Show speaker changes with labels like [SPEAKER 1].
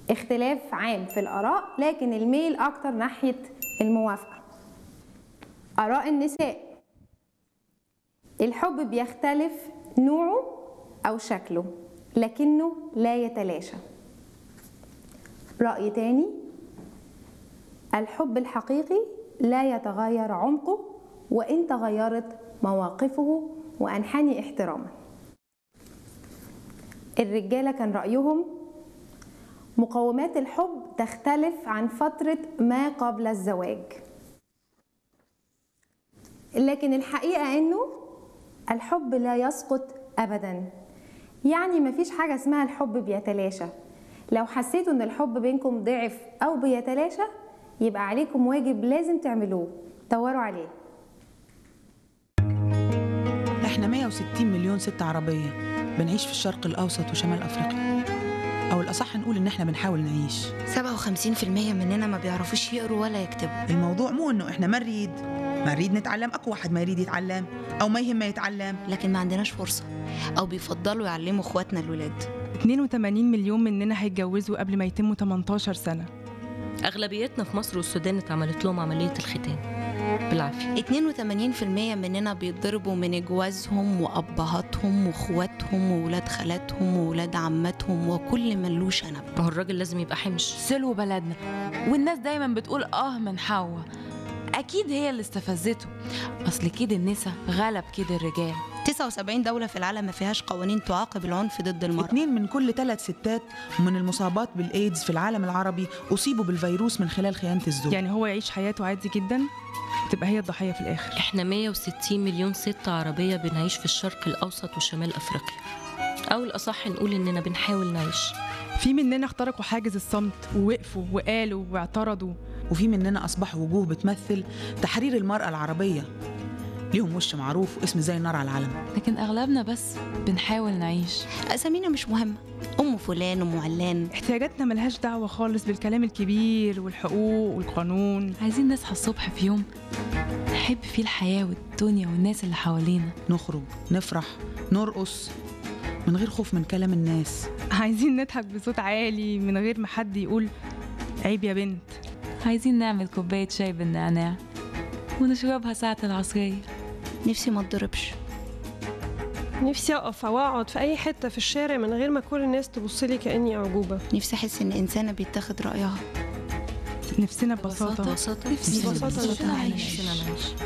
[SPEAKER 1] اختلاف عام في الآراء لكن الميل أكتر ناحية الموافقة آراء النساء الحب بيختلف نوعه أو شكله لكنه لا يتلاشى رأي تاني الحب الحقيقي لا يتغير عمقه وإن تغيرت مواقفه وأنحني احتراما الرجالة كان رأيهم مقومات الحب تختلف عن فترة ما قبل الزواج لكن الحقيقة انه الحب لا يسقط ابدا يعني مفيش حاجة اسمها الحب بيتلاشى لو حسيتوا ان الحب بينكم ضعف او بيتلاشى يبقى عليكم واجب لازم تعملوه دوروا عليه
[SPEAKER 2] احنا 160 مليون ست عربية بنعيش في الشرق الأوسط وشمال أفريقيا أو الأصح نقول إن احنا بنحاول نعيش
[SPEAKER 3] 57% مننا ما بيعرفوش يقروا ولا يكتبوا
[SPEAKER 2] الموضوع مو إنه احنا ما نريد ما نريد نتعلم أقوى واحد ما يريد يتعلم أو ما يهم ما يتعلم
[SPEAKER 3] لكن ما عندناش فرصة أو بيفضلوا يعلموا إخواتنا الولاد
[SPEAKER 4] 82 مليون مننا هيتجوزوا قبل ما يتموا 18 سنة
[SPEAKER 5] أغلبيتنا في مصر والسودان اتعملت لهم عملية الختان بالعافية
[SPEAKER 3] 82% مننا بيتضربوا من جوازهم وأبهاتهم وإخواتهم وولاد خالاتهم وولاد عماتهم وكل من له شنب
[SPEAKER 5] ما هو الراجل لازم يبقى حمش
[SPEAKER 6] سلو بلدنا والناس دايما بتقول اه من حواء اكيد هي اللي استفزته اصل كده النسا غلب كده الرجال
[SPEAKER 3] 79 دولة في العالم ما فيهاش قوانين تعاقب العنف ضد المرأة
[SPEAKER 2] اتنين من كل ثلاث ستات من المصابات بالإيدز في العالم العربي أصيبوا بالفيروس من خلال خيانة الزوج
[SPEAKER 4] يعني هو يعيش حياته عادي جدا تبقى هي الضحية في الآخر
[SPEAKER 5] احنا 160 مليون ست عربية بنعيش في الشرق الأوسط وشمال أفريقيا أو الأصح نقول إننا بنحاول نعيش
[SPEAKER 4] في مننا اخترقوا حاجز الصمت ووقفوا وقالوا واعترضوا
[SPEAKER 2] وفي مننا أصبحوا وجوه بتمثل تحرير المرأة العربية ليهم وش معروف واسم زي النار على العلم
[SPEAKER 6] لكن اغلبنا بس بنحاول نعيش
[SPEAKER 3] أسامينا مش مهمة أم فلان أم علان
[SPEAKER 4] احتياجاتنا ملهاش دعوة خالص بالكلام الكبير والحقوق والقانون
[SPEAKER 6] عايزين نصحى الصبح في يوم نحب فيه الحياة والدنيا والناس اللي حوالينا
[SPEAKER 2] نخرج نفرح نرقص من غير خوف من كلام الناس
[SPEAKER 4] عايزين نضحك بصوت عالي من غير ما حد يقول عيب يا بنت
[SPEAKER 6] عايزين نعمل كوباية شاي بالنعناع ونشربها ساعة العصرية
[SPEAKER 3] نفسي ما اتضربش
[SPEAKER 7] نفسي اقف او اقعد في اي حته في الشارع من غير ما كل الناس تبص لي كاني اعجوبه
[SPEAKER 3] نفسي أحس إن إنسانة بيتاخد رأيها
[SPEAKER 4] نفسنا ببساطة
[SPEAKER 5] ببساطة
[SPEAKER 6] نفسي
[SPEAKER 7] ببساطة
[SPEAKER 5] نفسنا
[SPEAKER 7] نعيش.
[SPEAKER 5] نعيش